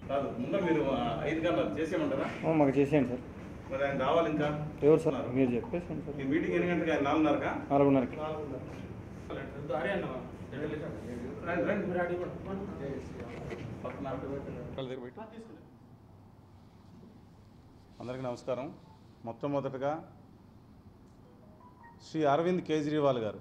కాదు ముందు మీరు ఆ, ఐదు గంటలు చేసేయమంటారా ఆ, మాకు చేసేయండి సార్ మరి ఆయన రావాలి ఇంకా ఎవరు సార్ మీరు చెప్పేసాను సార్ ఈ మీటింగ్ ఎన్ని గంటలకి ఆయన నాలుగున్నరకా నాలుగున్నరకి రండి రండి పక్కన కళ్ళు దగ్గర పెట్టి. అందరికీ నమస్కారం మొట్టమొదటగా శ్రీ అరవింద్ కేజ్రీవాల్ గారు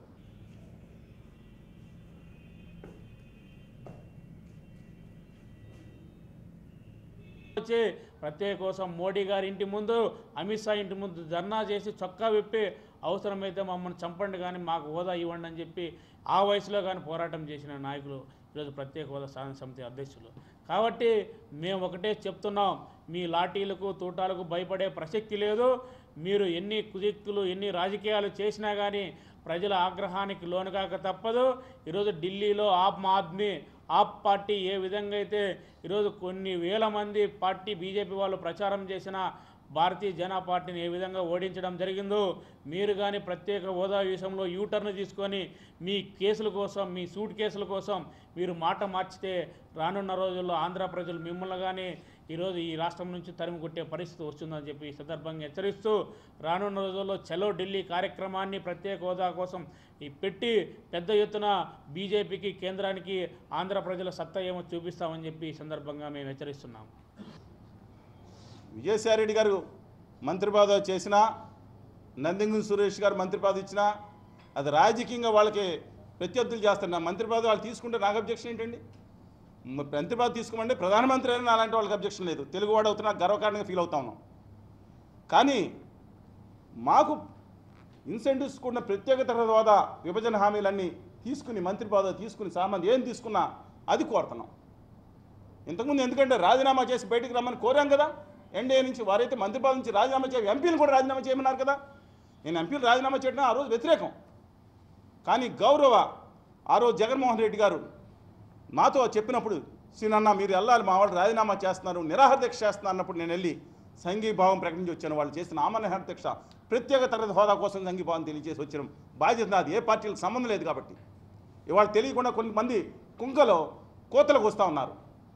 వచ్చి ప్రత్యేక కోసం మోడీ గారి ఇంటి ముందు అమిత్ షా ఇంటి ముందు ధర్నా చేసి చొక్కా విప్పి అవసరమైతే మమ్మల్ని చంపండి కానీ మాకు హోదా ఇవ్వండి అని చెప్పి ఆ వయసులో కానీ పోరాటం చేసిన నాయకులు ఈరోజు ప్రత్యేక హోదా సాధన సమితి అధ్యక్షులు కాబట్టి మేము ఒకటే చెప్తున్నాం మీ లాఠీలకు తూటాలకు భయపడే ప్రసక్తి లేదు మీరు ఎన్ని కుదిక్తులు ఎన్ని రాజకీయాలు చేసినా కానీ ప్రజల ఆగ్రహానికి లోనుగాక తప్పదు ఈరోజు ఢిల్లీలో ఆమ్ ఆద్మీ ఆప్ పార్టీ ఏ విధంగా అయితే ఈరోజు కొన్ని వేల మంది పార్టీ బీజేపీ వాళ్ళు ప్రచారం చేసిన భారతీయ జనతా పార్టీని ఏ విధంగా ఓడించడం జరిగిందో మీరు కానీ ప్రత్యేక హోదా విషయంలో యూటర్న్ తీసుకొని మీ కేసుల కోసం మీ సూట్ కేసుల కోసం మీరు మాట మార్చితే రానున్న రోజుల్లో ఆంధ్ర ప్రజలు మిమ్మల్ని కానీ ఈరోజు ఈ రాష్ట్రం నుంచి తరిమి కొట్టే పరిస్థితి వస్తుందని చెప్పి ఈ సందర్భంగా హెచ్చరిస్తూ రానున్న రోజుల్లో చలో ఢిల్లీ కార్యక్రమాన్ని ప్రత్యేక హోదా కోసం ఈ పెట్టి పెద్ద ఎత్తున బీజేపీకి కేంద్రానికి ఆంధ్ర ప్రజల సత్తా ఏమో చూపిస్తామని చెప్పి ఈ సందర్భంగా మేము హెచ్చరిస్తున్నాము విజయసాయిరెడ్డి గారు మంత్రి పదవి చేసినా నందింగు సురేష్ గారు మంత్రి పదవి ఇచ్చినా అది రాజకీయంగా వాళ్ళకి ప్రత్యర్థులు చేస్తున్నా మంత్రి పదవి వాళ్ళు తీసుకుంటే నాకు అబ్జెక్షన్ ఏంటండి మ- మంత్రి పదవి తీసుకోమంటే ప్రధానమంత్రి అయినా అలాంటి వాళ్ళకి అబ్జెక్షన్ లేదు తెలుగువాడు అవుతున్నా గర్వకారణంగా ఫీల్ అవుతా ఉన్నాం కానీ మాకు ఇన్సెంటివ్స్ కూడా ప్రత్యేక తరగతి హోదా విభజన హామీలన్నీ తీసుకుని మంత్రి పదవి తీసుకుని సామాన్ ఏం తీసుకున్నా అది కోరుతున్నాం ఇంతకుముందు ఎందుకంటే రాజీనామా చేసి బయటికి రమ్మని కోరాం కదా ఎన్డీఏ నుంచి వారైతే మంత్రి పదవి నుంచి రాజీనామా చేయ ఎంపీలు కూడా రాజీనామా చేయమన్నారు కదా నేను ఎంపీలు రాజీనామా చేయడం ఆ రోజు వ్యతిరేకం కానీ గౌరవ ఆ రోజు జగన్మోహన్ రెడ్డి గారు నాతో చెప్పినప్పుడు సీనన్న మీరు వెళ్ళాలి మా వాళ్ళు రాజీనామా చేస్తున్నారు నిరాహార దీక్ష చేస్తున్నారు అన్నప్పుడు నేను వెళ్ళి సంఘీభావం ప్రకటించి వచ్చాను వాళ్ళు చేసిన ఆమనిహార దీక్ష ప్రత్యేక తరగతి హోదా కోసం సంఘీభావం తెలియజేసి వచ్చిన బాధ్యత నాది ఏ పార్టీలకు సంబంధం లేదు కాబట్టి ఇవాళ తెలియకుండా కొంతమంది కుంకలో కోతలకు వస్తూ ఉన్నారు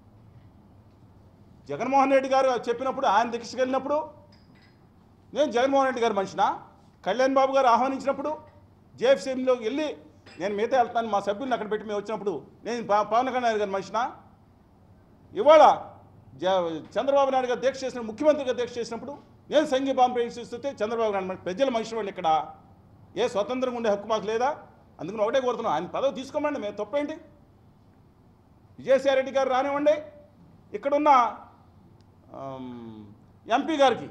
జగన్మోహన్ రెడ్డి గారు చెప్పినప్పుడు ఆయన దీక్షకు వెళ్ళినప్పుడు నేను జగన్మోహన్ రెడ్డి గారు మనిషినా కళ్యాణ్ బాబు గారు ఆహ్వానించినప్పుడు జేఎఫ్సీఎంలోకి వెళ్ళి నేను మిగతా వెళ్తాను మా సభ్యులను అక్కడ పెట్టి మేము వచ్చినప్పుడు నేను ప- పవన్ కళ్యాణ్ గారి మనిషినా ఇవాళ జ చంద్రబాబు నాయుడు గారు దీక్ష చేసిన ముఖ్యమంత్రిగా దీక్ష చేసినప్పుడు నేను సంఘీభావం ప్రవేశిస్తుంటే చంద్రబాబు నాయుడు మన ప్రజల మనిషి వాళ్ళు ఇక్కడ ఏ స్వతంత్రంగా ఉండే హక్కు మాకు లేదా అందుకని ఒకటే కోరుతున్నాం ఆయన పదవి తీసుకోమండి మేము తప్పేంటి విజయసాయి రెడ్డి గారు రానివ్వండి ఇక్కడున్న ఆమ్, ఎంపీ గారికి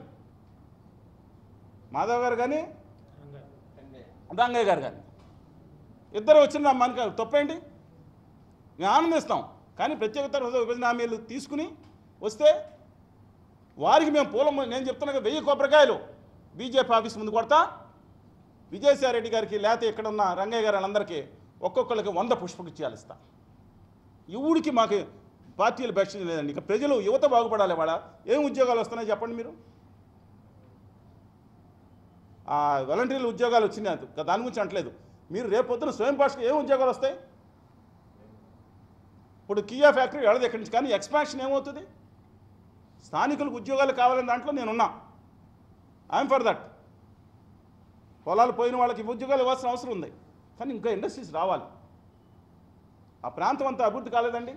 మాధవ్ గారు కానీ రంగయ్య గారు కానీ ఇద్దరు వచ్చిన మనకి తప్పేంటి మేము ఆనందిస్తాం కానీ ప్రత్యేక తరగతి విభజన హామీలు తీసుకుని వస్తే వారికి మేము పూలం నేను చెప్తున్నా కదా, వెయ్యి కొబ్బరికాయలు బీజేపీ ఆఫీస్ ముందు కొడతా విజయసాయి రెడ్డి గారికి లేకపోతే ఇక్కడ ఉన్న రంగయ్య గారు వాళ్ళందరికీ ఒక్కొక్కరికి వంద పుష్పగుచ్చాలు ఇస్తా ఇవుడికి మాకు పార్టీలు బెస్ట్ లేదండి ఇక ప్రజలు యువత బాగుపడాలి వాళ్ళ ఏం ఉద్యోగాలు వస్తున్నాయి చెప్పండి మీరు ఆ వాలంటీర్లు ఉద్యోగాలు వచ్చినాయి అది- దాని గురించి అంటలేదు మీరు రేపు పొద్దున స్వయం పాషకు ఏం ఉద్యోగాలు వస్తాయి ఇప్పుడు కియా ఫ్యాక్టరీ వెళ్ళదు ఎక్కడి నుంచి కానీ ఎక్స్పాన్షన్ ఏమవుతుంది స్థానికులకు ఉద్యోగాలు కావాలని దాంట్లో నేనున్నా ఐఎమ్ ఫర్ దట్ పొలాలు పోయిన వాళ్ళకి ఉద్యోగాలు ఇవ్వాల్సిన అవసరం ఉంది కానీ ఇంకా ఇండస్ట్రీస్ రావాలి ఆ ప్రాంతం అంతా అభివృద్ధి కాలేదండి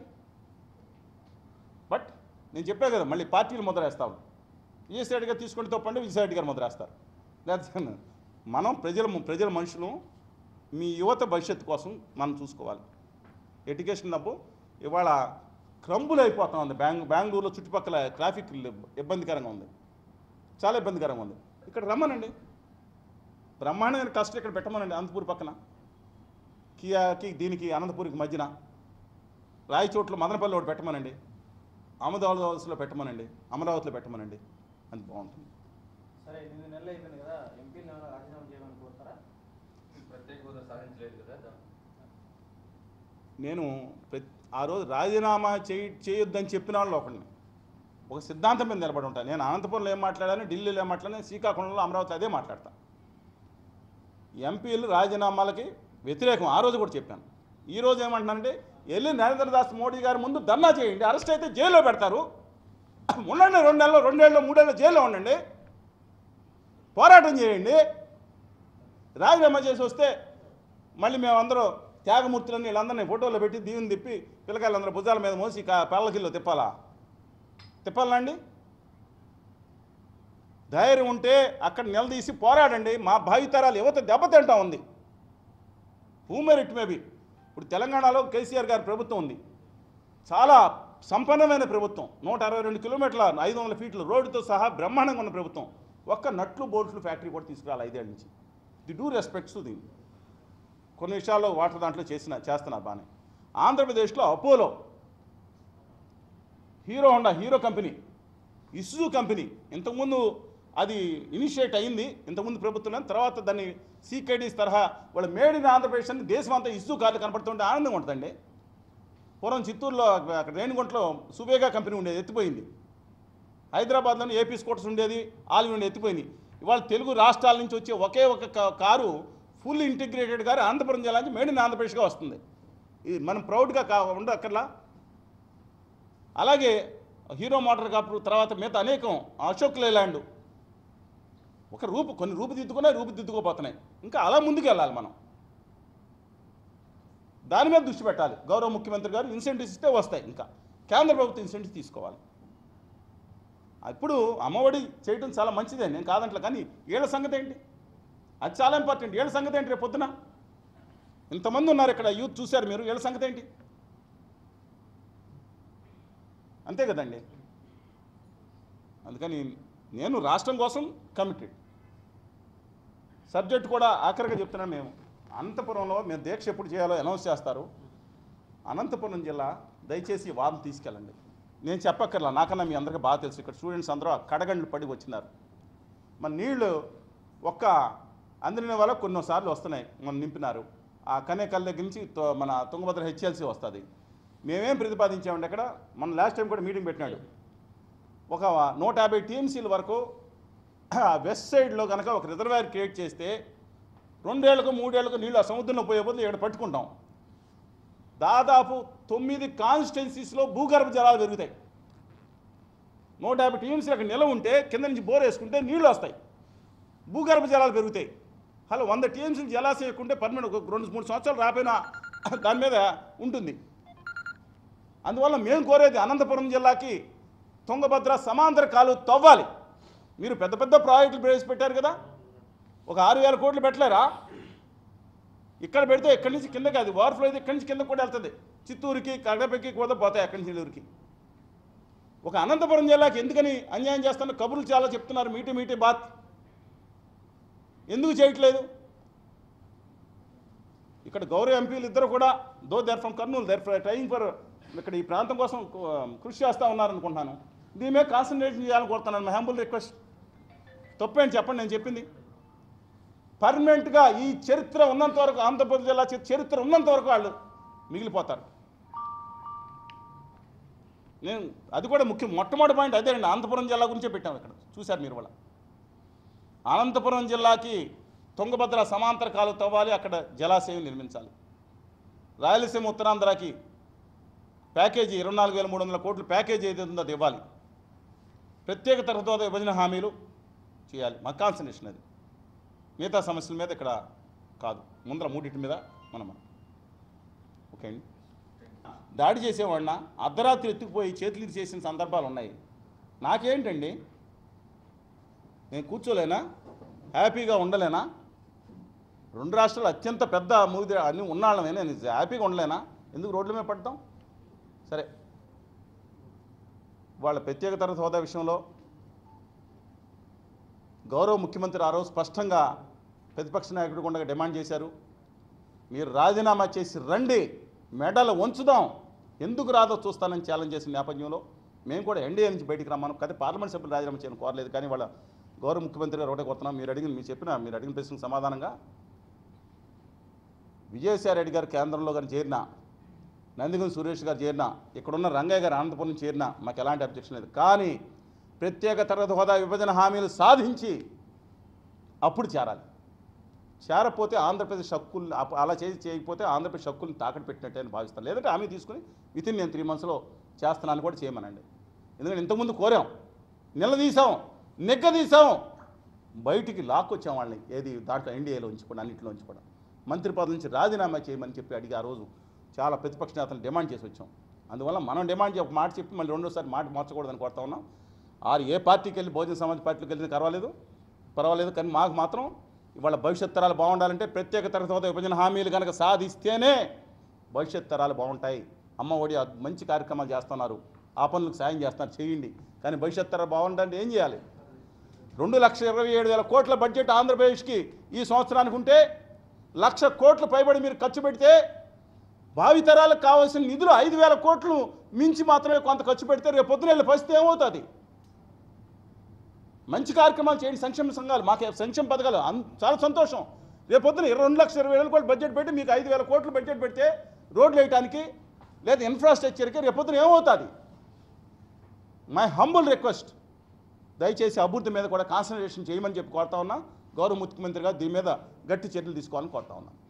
బట్ నేను చెప్పే కదా మళ్ళీ పార్టీలు ముద్రేస్తాం విజయసాయి రెడ్డి గారు తీసుకుంటే తప్పండి విజయసాయి రెడ్డి గారు ముద్రేస్తారు లేకపోతే మనం ప్రజల ప్రజల మనుషులు మీ యువత భవిష్యత్తు కోసం మనం చూసుకోవాలి ఎడ్యుకేషన్ డబ్బు ఇవాళ క్రంబులు అయిపోతా ఉంది బ్యాంగ్ బెంగళూరులో చుట్టుపక్కల ట్రాఫిక్ ఇబ్బందికరంగా ఉంది చాలా ఇబ్బందికరంగా ఉంది ఇక్కడ రమ్మనండి బ్రహ్మాండమైన కష్టం ఇక్కడ పెట్టమనండి అనంతపూర్ పక్కన కియాకి దీనికి అనంతపూర్కి మధ్యన రాయచోట్ల మదనపల్లి ఒకటి పెట్టమనండి అమదావాదలో పెట్టమనండి అమరావతిలో పెట్టమనండి అది బాగుంటుంది సరే ఎనిమిది నెలలు అయిపోయింది కదా ఎంపీని ఏమైనా రాజీనామా చేయమని కోరుతారా ప్రత్యేక హోదా సాధించలేదు కదా నేను ప్రతి ఆ రోజు రాజీనామా చేయి చేయొద్దని చెప్పిన వాళ్ళు ఒకడిని ఒక సిద్ధాంతం మీద నిలబడి ఉంటాను నేను అనంతపురంలో ఏం మాట్లాడాను ఢిల్లీలో ఏం మాట్లాడాను శ్రీకాకుళంలో అమరావతి అదే మాట్లాడతాను ఎంపీలు రాజీనామాలకి వ్యతిరేకం ఆ రోజు కూడా చెప్పాను ఈ రోజు ఏమంటున్నానంటే వెళ్ళి నరేంద్ర దాస్ మోడీ గారి ముందు ధర్నా చేయండి అరెస్ట్ అయితే జైల్లో పెడతారు ఉండండి రెండు నెలలు రెండేళ్ళు మూడేళ్ళు జైల్లో ఉండండి పోరాటం చేయండి రాజీనామా చేసి వస్తే మళ్ళీ మేమందరం త్యాగమూర్తులని వీళ్ళందరినీ ఫోటోలో పెట్టి దీవెని తిప్పి పిల్లకాయలందరూ భుజాల మీద మోసి కా పల్లకిల్లో తిప్పాలా తిప్పాలండి ధైర్యం ఉంటే అక్కడ నిలదీసి పోరాడండి మా భావితరాలు యువత దెబ్బతింటా ఉంది హూమెరిట్ మేబీ ఇప్పుడు తెలంగాణలో కేసీఆర్ గారి ప్రభుత్వం ఉంది చాలా సంపన్నమైన ప్రభుత్వం నూట అరవై రెండు కిలోమీటర్ల ఐదు వందల ఫీట్ల రోడ్డుతో సహా బ్రహ్మాండంగా ఉన్న ప్రభుత్వం ఒక్క నట్లు బోట్లు ఫ్యాక్టరీ కూడా తీసుకురాలి ఐదేళ్ళ నుంచి ది డూ రెస్పెక్ట్స్ ది కొన్ని విషయాల్లో వాటర్ దాంట్లో చేసిన చేస్తున్నారు బాగానే ఆంధ్రప్రదేశ్లో Apollo Hero Honda Hero company Isuzu company ఇంతకుముందు అది ఇనిషియేట్ అయింది ఇంతకుముందు ప్రభుత్వం తర్వాత దాన్ని సీకేడీస్ తరహా వాళ్ళ మేడ్ ఇన్ ఆంధ్రప్రదేశ్ అని దేశం అంతా ఇసుజు కార్లు కనపడుతుంటే ఆనందంగా ఉంటుందండి పూర్వం చిత్తూరులో అక్కడ రేణిగుంటలో సువేగా కంపెనీ ఉండేది ఎత్తిపోయింది హైదరాబాద్లోని ఏపీ స్కూటర్స్ ఉండేది ఆల్ ఉండే ఎత్తిపోయింది ఇవాళ తెలుగు రాష్ట్రాల నుంచి వచ్చే ఒకే ఒక కా- car full integrated car Anantapuram జిల్లా నుంచి మేడ్ ఇన్ ఆంధ్రప్రదేశ్గా వస్తుంది ఇది మనం ప్రౌడ్గా కా ఉండక్కర్లా అలాగే హీరో మోటార్ కాపు తర్వాత మిగతా అనేకం అశోక్ లేలాండ్ ఒక రూపు కొన్ని రూపుదిద్దుకున్నాయి రూపుదిద్దుకోపోతున్నాయి ఇంకా అలా ముందుకు వెళ్ళాలి మనం దాని మీద దృష్టి పెట్టాలి గౌరవ ముఖ్యమంత్రి గారు ఇన్సెంటివ్స్ ఇస్తే వస్తాయి ఇంకా కేంద్ర ప్రభుత్వం ఇన్సెంటివ్స్ తీసుకోవాలి ఇప్పుడు అమ్మఒడి చేయడం చాలా మంచిదే నేను కాదంట్లే కానీ వీళ్ళ సంగతి ఏంటి అది చాలా ఇంపార్టెంట్ వీళ్ళ సంగతి ఏంటి రేపు పొద్దున ఇంతమంది ఉన్నారు ఇక్కడ యూత్ చూశారు మీరు వీళ్ళ సంగతి ఏంటి అంతే కదండి అందుకని నేను రాష్ట్రం కోసం కమిటెడ్ సబ్జెక్ట్ కూడా ఆఖరిగా చెప్తున్నాను మేము అనంతపురంలో మేము దీక్ష ఎప్పుడు చేయాలో అనౌన్స్ చేస్తారు అనంతపురం జిల్లా దయచేసి ఈ వాదం తీసుకెళ్ళండి నేను చెప్పక్కర్లా నాకన్నా మీ అందరికీ బాగా తెలుసు ఇక్కడ స్టూడెంట్స్ అందరూ ఆ కడగండ్లు పడి వచ్చినారు మన నీళ్లు ఒక్క అందిన వల్ల కొన్నిసార్లు వస్తున్నాయి మనం నింపినారు ఆ కనేకల్ దగ్గర నుంచి తో- మన తుంగభద్ర హెచ్ఎల్సి వస్తుంది మేమేం ప్రతిపాదించామంటే అక్కడ మన లాస్ట్ టైం కూడా మీటింగ్ పెట్టినాడు ఒక నూట యాభై టీఎంసీల వరకు వెస్ట్ సైడ్లో కనుక ఒక రిజర్వాయర్ క్రియేట్ చేస్తే రెండేళ్లకు మూడేళ్లకు నీళ్ళు ఆ సముద్రంలో పోయే బదులు ఇక్కడ పట్టుకుంటాం దాదాపు తొమ్మిది కాన్స్టిట్యున్సీస్లో భూగర్భ జలాలు పెరుగుతాయి నూట యాభై టీఎంసీలు అక్కడ నిలవ ఉంటే కింద నుంచి బోర్ వేసుకుంటే నీళ్ళు వస్తాయి భూగర్భ జలాలు పెరుగుతాయి అలా వంద టీఎంసీలు జలాశయం ఎక్కుంటే పర్మనెంట్ ఒక రెండు మూడు సంవత్సరాలు రాపోయినా దాని మీద ఉంటుంది అందువల్ల మేము కోరేది అనంతపురం జిల్లాకి తుంగభద్ర సమాంతర కాలువ తవ్వాలి మీరు పెద్ద పెద్ద ప్రాజెక్టులు ప్రవేశపెట్టారు కదా ఒక ఆరు వేల కోట్లు పెట్టలేరా ఇక్కడ పెడితే ఇక్కడి నుంచి కిందకి అది ఓవర్ఫ్లో అయితే ఇక్కడి నుంచి కిందకి కూడా వెళ్తుంది చిత్తూరుకి కడపకి కూడా పోతాయి అక్కడి నుంచి నెల్లూరుకి ఒక అనంతపురం జిల్లాకి ఎందుకని అన్యాయం చేస్తున్న కబుర్లు చాలా చెప్తున్నారు మీటి మీటి బాత్ ఎందుకు చేయట్లేదు ఇక్కడ గౌరవ ఎంపీలు ఇద్దరు కూడా though there from Kurnool there trying for ఇక్కడ ఈ ప్రాంతం కోసం కు- కృషి చేస్తూ ఉన్నారనుకుంటున్నాను దీని మీద కాన్సన్ట్రేషన్ చేయాలని కోరుతున్నాను మై హంబుల్ రిక్వెస్ట్ తప్పేంటి చెప్పండి నేను చెప్పింది పర్మనెంట్గా ఈ చరిత్ర ఉన్నంత వరకు ఆంధ్రప్రదేశ్ జిల్లా చరి- చరిత్ర ఉన్నంత వరకు వాళ్ళు మిగిలిపోతారు నేను అది కూడా ముఖ్యం మొట్టమొదటి పాయింట్ అదే అండి అనంతపురం జిల్లా గురించే పెట్టాము ఇక్కడ చూశారు మీరు వాళ్ళ అనంతపురం జిల్లాకి తుంగభద్ర సమాంతర కాలు తవ్వాలి అక్కడ జలాశయం నిర్మించాలి రాయలసీమ ఉత్తరాంధ్రకి ప్యాకేజీ ఇరవై నాలుగు వేల మూడు వందల కోట్ల ప్యాకేజీ ఏదైతే ఉందో అది ఇవ్వాలి ప్రత్యేక తరగతి విభజన హామీలు చేయాలి మా కాన్సన్ట్రేషన్ అది మిగతా సమస్యల మీద ఇక్కడ కాదు ముందర మూడింటి మీద మనం ఓకే అండి దాడి చేసేవాడిన అర్ధరాత్రి ఎత్తుకుపోయి చేతులు ఇరి చేసిన సందర్భాలు ఉన్నాయి నాకేంటండి నేను కూర్చోలేనా హ్యాపీగా ఉండలేనా రెండు రాష్ట్రాలు అత్యంత పెద్ద మూవీ అన్ని ఉన్నాళ్ళమే నేను హ్యాపీగా ఉండలేనా ఎందుకు రోడ్ల మీద పడతాం సరే వాళ్ళ ప్రత్యేక తరగతి హోదా విషయంలో గౌరవ ముఖ్యమంత్రి ఆ రోజు స్పష్టంగా ప్రతిపక్ష నాయకుడు కూడా డిమాండ్ చేశారు మీరు రాజీనామా చేసి రండి మెడలు వంచుదాం ఎందుకు రాదో చూస్తానని ఛాలెంజ్ చేసిన నేపథ్యంలో మేము కూడా ఎన్డీఏ నుంచి బయటికి రమ్మను కానీ పార్లమెంట్ సభ్యులు రాజీనామా చేయని కోరలేదు కానీ వాళ్ళ గౌరవ ముఖ్యమంత్రి గారు ఒకటే కోరుతున్నాం మీరు అడిగిన మీరు చెప్పిన మీరు అడిగిన ప్రశ్నకు సమాధానంగా విజయసాయి రెడ్డి గారు కేంద్రంలో కానీ చేరిన నందిగం సురేష్ గారు చేరిన ఇక్కడున్న రంగయ్య గారు అనంతపురం చేరిన మాకు ఎలాంటి అబ్జెక్షన్ లేదు కానీ ప్రత్యేక తరగతి హోదా విభజన హామీలు సాధించి అప్పుడు చేరాలి చేరపోతే ఆంధ్రప్రదేశ్ హక్కుల్ని అప్ప- అలా చేసి చేయకపోతే ఆంధ్రప్రదేశ్ హక్కుల్ని తాకట్టు పెట్టినట్టే అని భావిస్తాను లేదంటే హామీ తీసుకుని వితిన్ నేను త్రీ మంత్స్లో చేస్తున్నాను కూడా చేయమనండి ఎందుకంటే ఇంతకుముందు కోరాం నిలదీసాం నెగ్గదీసాం బయటికి లాక్కొచ్చాం వాళ్ళని ఏది దాంట్లో ఎన్డీఏలో ఉంచి కూడా అన్నింటిలో ఉంచి కూడా మంత్రి పదవి నుంచి రాజీనామా చేయమని చెప్పి అడిగి ఆ రోజు చాలా ప్రతిపక్ష నేతలు డిమాండ్ చేసి వచ్చాం అందువల్ల మనం డిమాండ్ చే- ఒక మాట చెప్పి మళ్ళీ రెండోసారి మాట మార్చకూడదని కోరుతా ఉన్నాం ఆరు ఏ పార్టీకి వెళ్ళి బహుజన సమాజ్ పార్టీకి వెళ్ళింది పర్వాలేదు పర్వాలేదు కానీ మాకు మాత్రం ఇవాళ భవిష్యత్ తరాలు బాగుండాలంటే ప్రత్యేక తరగతి హోదా విభజన హామీలు కనుక సాధిస్తేనే భవిష్యత్ తరాలు బాగుంటాయి అమ్మ ఒడి అద్- మంచి కార్యక్రమాలు చేస్తున్నారు ఆ పనులకు సాయం చేస్తున్నారు చేయండి కానీ భవిష్యత్ తరాలు బాగుండాలంటే ఏం చేయాలి రెండు లక్షల ఇరవై ఏడు వేల కోట్ల బడ్జెట్ ఆంధ్రప్రదేశ్కి ఈ సంవత్సరానికి ఉంటే లక్ష కోట్లు పైబడి మీరు ఖర్చు పెడితే భావితరాలకు కావాల్సిన నిధులు ఐదు వేల కోట్లు మించి మాత్రమే కొంత ఖర్చు పెడితే రేపు పొద్దున వెళ్ళే పరిస్థితి ఏమవుతుంది మంచి కార్యక్రమాలు చేయండి సంక్షేమ సంఘాలు మాకు సంక్షేమ పథకాలు అన్- చాలా సంతోషం రేపు పొద్దున ఇరవై రెండు లక్షల ఇరవై వేల కోట్లు బడ్జెట్ పెట్టి మీకు ఐదు వేల కోట్లు బడ్జెట్ పెడితే రోడ్లు వేయడానికి లేదా ఇన్ఫ్రాస్ట్రక్చర్కి రేపు పొద్దున ఏమవుతుంది మై హంబుల్ రిక్వెస్ట్ దయచేసి అభివృద్ధి మీద కూడా కాన్సన్ట్రేషన్ చేయమని చెప్పి కోరుతా ఉన్నా గౌరవ ముఖ్యమంత్రి గారు దీని మీద గట్టి చర్యలు తీసుకోవాలని కోరుతా ఉన్నా